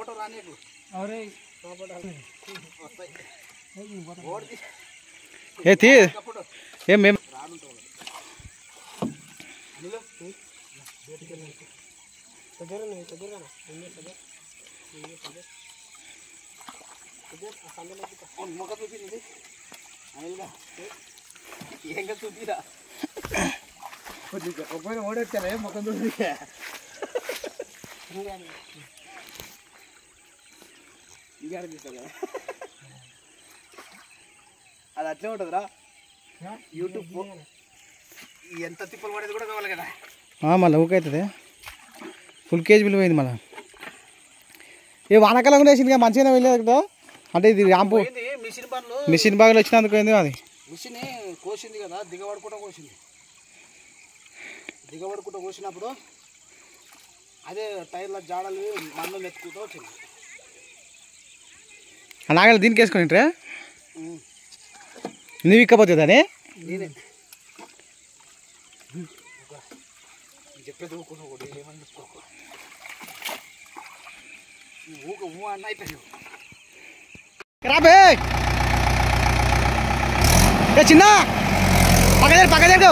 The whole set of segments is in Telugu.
ఫోటో రానియకు అరే వస్తాయి ఓడి తీసి ఏ తీ అప్పుడు ఏం మేము రానుంటావు దగ్గర దగ్గర దగ్గర మొక్క చూపింది అనిల్గా ఏంగా చూపిరా కొద్దిగా చెప్పకపోయినా ఓడెత్తారా మొక్క చూపి ఇంకా తీస్తారా అది అట్లే ఉంటుందిరా యూట్యూబ్ ఎంత తిప్పలు పడేది కూడా కావాలి కదా మళ్ళీ ఊకైతుంది ఫుల్ కేజీ బిల్ పోయింది మళ్ళీ ఏ వానకాలం వేసింది మంచిగానే వెళ్ళేది కదా అంటే ఇది రాంపు పోయింది మిషన్ పనులు మిషన్ బాగా వచ్చినందుకు ఏంది అది మిషన్ కోసింది కదా దిగబడుకుంటా కోసింది దిగబడుకుంటా కోసినప్పుడు అదే టైర్ల జాడలు మన్ను నెత్తుకుంటూ వచ్చింది ఆ నాగలు దీనికి వేసుకుని నువ్వు ఇక్కపోతుంది అని నేనే చెప్పేది ఊకును కూడా ఏమని చెప్పుకోకు నువ్వు ఊక ఊ అన్న అయిపోయావు రాబే ఏ చిన్న పక్క జరుగు, పక్క జరుగు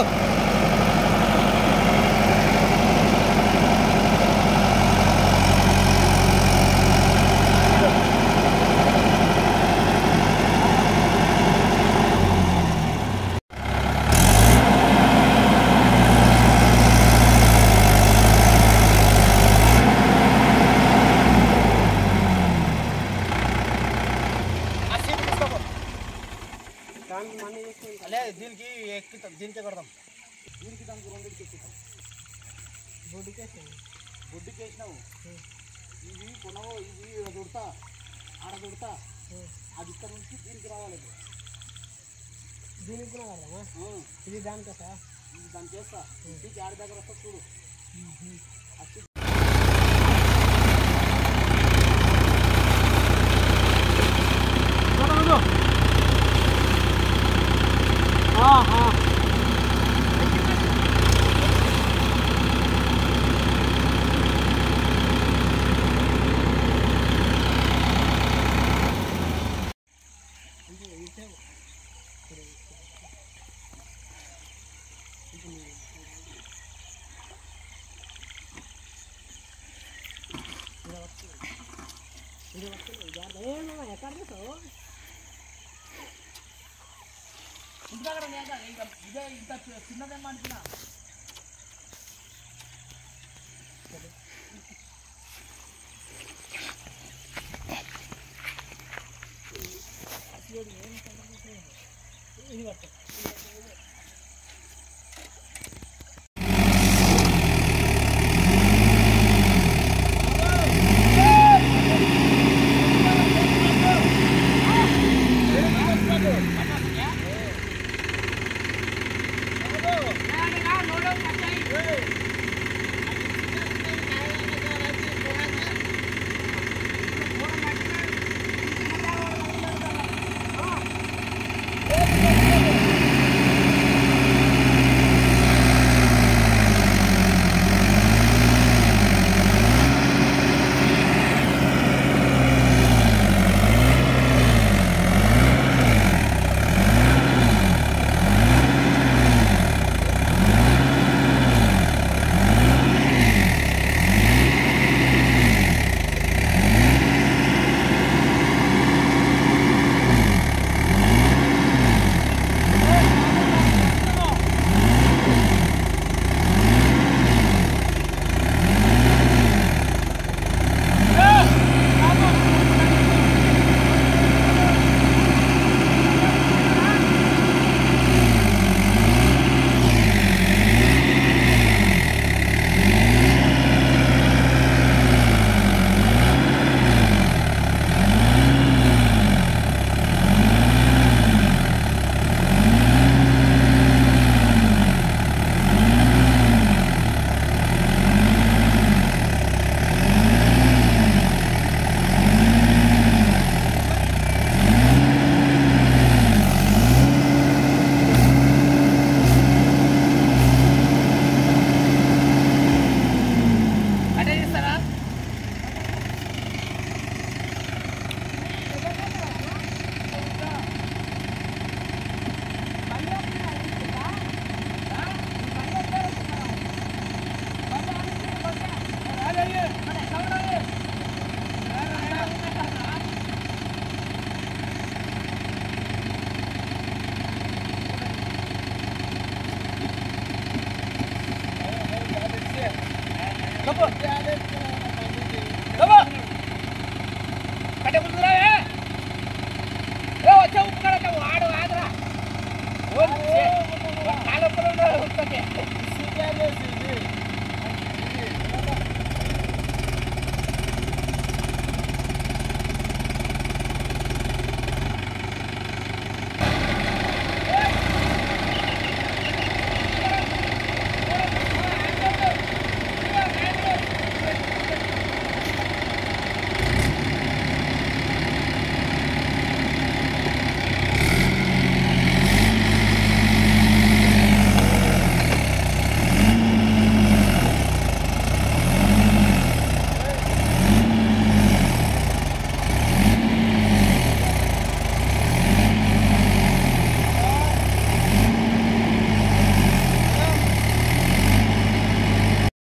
దానికి మనీ చేసుకుంటా అలే దీనికి ఎక్కుతాం దీనికే కొడదాం దీనికి దానికి రెండింటికి ఎక్కుతాం బొడ్డుకేసాను బొడ్డుకి వేసినావు ఇవి కొనవు ఇవి ఈడ దొడతా ఆడ దొడతా అది ఇక్కడ నుంచి దీనికి రావాలి ఇది. దీనికి కూడా కడదామా ఆ, ఇది దానికా సార్ ఇది దానికి వేస్తా దీనికి ఆడ దగ్గర వస్తా చూడు అచ్చి ఏమన్నా ఎక్కడ చేసావు ఇంటికాడ లేదా ఇంకా ఇదే ఇంత చిన్నదేమో అనుకున్నా ఇది పట్టు ఆ కాలు ఒక్కరు ఉన్నారు, ఉత్తకే.